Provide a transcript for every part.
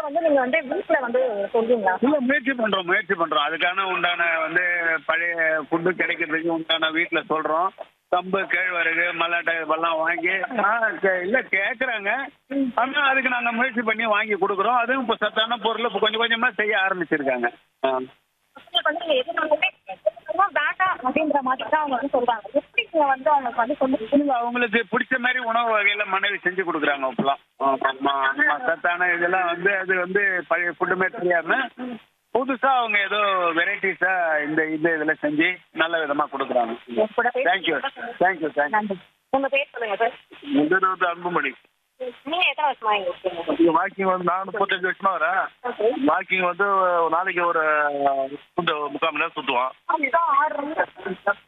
வந்து நீங்க வந்து வீட்ல வந்து சொல்றீங்களா இல்ல முயற்சி பண்றோம் முயற்சி பண்றோம் அதுக்கான உண்டான வந்து பழைய ஃபுட்டு கிடைக்கிறதுக்கு உண்டான வீட்டுல சொல்றோம் கம்பு கேழ்வரகு மல்லாட்டை இதெல்லாம் வாங்கி ஆ, கே- இல்ல கேக்குறாங்க ஆனா அதுக்கு நாங்க முயற்சி பண்ணி வாங்கி கொடுக்குறோம் அதுவும் இப்ப சத்தான பொருள் இப்ப கொஞ்சம் கொஞ்சமா செய்ய ஆரம்பிச்சிருக்காங்க ஆ. பசங்களுக்கு வந்து நீங்க எதுனாலுமே எதுனாலும் வேண்டாம் அப்படின்ற மாதிரி தான் அவங்க வந்து சொல்றாங்க எப்படி நீங்க வந்து அவங்களுக்கு வந்து சொல்லி இல்ல, அவங்களுக்கு பிடிச்ச மாதிரி உணவு வகையில மனைவி செஞ்சு கொடுக்குறாங்க இப்பெல்லாம் ஆமா, ஆமா, சத்தான இதெல்லாம் வந்து அது வந்து பழைய ஃபுட்டுமே தெரியாம புதுசா அவங்க ஏதோ வெரைட்டிஸா இந்த இந்த இதுல செஞ்சு நல்ல விதமா கொடுக்குறாங்க என் கூட பேசி தேங்க்யூ தேங்க்யூ தேங்க்யூ நன்றி உங்க பேர் சொல்லுங்க சார் இந்த வந்து அன்புமணி நீங்க எத்தனை வருஷமா இங்க இருக்கீங்க இங்க வாக்கிங் வந்து நான் முப்பத்தஞ்சு வருஷமா வரேன் ஓகே வாக்கிங் வந்து ஒரு நாளைக்கு ஒரு சுத்து முக்கால் மணி நேரம் சுத்துவோம் அதுதான் ஆறு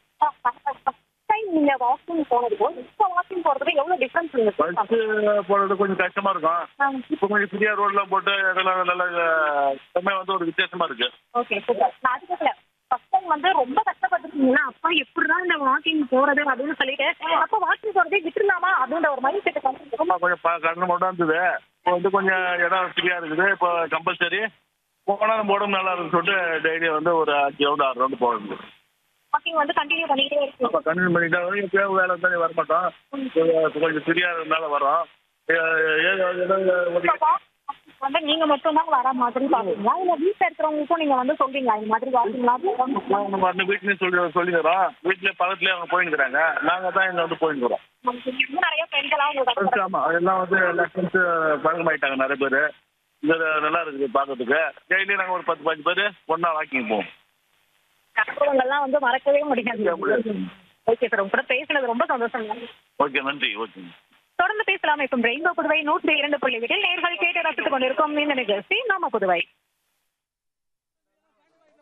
டைம் நீங்க வாக்கிங் போனதுக்கும் இப்போ வாக்கிங் போறதுக்கு எவ்வளவு டிஃபரன்ஸ் நீங்க பஸ் போறது கொஞ்சம் கஷ்டமா இருக்கும் இப்போ கொஞ்சம் ஃப்ரீயா ரோட்லாம் போட்டு அதெல்லாம் நல்ல எல்லாமே வந்து ஒரு வித்தியாசமா இருக்கு ஓகே சூப்பர் நான் அது கேட்கல ஃபர்ஸ்ட் டைம் வந்து ரொம்ப கஷ்டப்பட்டுருக்கீங்களா அப்பா எப்படிதான் இந்த வாக்கிங் போறது அப்படின்னு சொல்லிட்டு அப்ப வாக்கிங் போறதே விட்டுலாமா அப்படின்ற ஒரு மைண்ட் செட் வந்து ஆமா கொஞ்சம் ப- கடன் மட்டும் இருந்தது இப்போ வந்து கொஞ்சம் இடம் ஃப்ரீயா இருக்குது இப்போ கம்பல்சரி போனா நம்ம உடம்பு நல்லா இருக்குன்னு சொல்லிட்டு டெய்லி வந்து ஒரு அஞ்சு ரவுண்டு ஆறு ரவுண்டு போகிறது வாக்கிங் வந்து கண்டினியூ பண்ணிக்கிட்டே இருக்கு அப்போ கண்டினியூ பண்ணிட்டா வரும் எப்பயாவது வேலை இருந்தாலும் வர மாட்டோம் இப்போ கொஞ்சம் ஃப்ரீயா இருந்தாலும் வரோம் ஏ- ஏதோ ஏதோ ஒரு இப்ப walking வந்து நீங்க மட்டும் தான் வர மாதிரி பாக்குறீங்களா இல்ல வீட்டுல இருக்கிறவங்களுக்கும் நீங்க வந்து சொல்றீங்களா இந்த மாதிரி வாக்கிங்லாம் நம்ம அந்த வீட்லயும் சொல்லி சொல்லிக்கிறோம் வீட்டுல பக்கத்துலயே அவங்க போயின்னுக்குறாங்க நாங்க தான் இங்க வந்து போயின்னுக்குறோம் இன்னும் நிறைய பெண்களா உங்களுக்கு ஆமா எல்லாம் வந்து எல்லாம் ஃப்ரெண்ட்ஸ் பழக்கமாயிட்டாங்க நிறைய பேர் இது நல்லா இருக்குது பார்க்கறதுக்கு டெய்லி நாங்க ஒரு பத்து பதினஞ்சு பேர் ஒண்ணா வாக்கிங் போவோம் அனுபவங்கள்லாம் வந்து மறக்கவே முடியாது முடியாது. ஓகே சார் உங்க கூட பேசுனது ரொம்ப சந்தோஷம் ஓகே நன்றி ஓகே தொடர்ந்து பேசலாம் இப்போ ரெயின்போ புதுவை நூற்றி இரண்டு புள்ளி வீட்டில் நேர்கள் கேட்டு ரசித்துக் கொண்டிருக்கும் இந்த நிகழ்ச்சி நாம புதுவை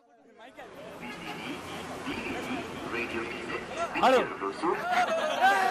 ஹலோ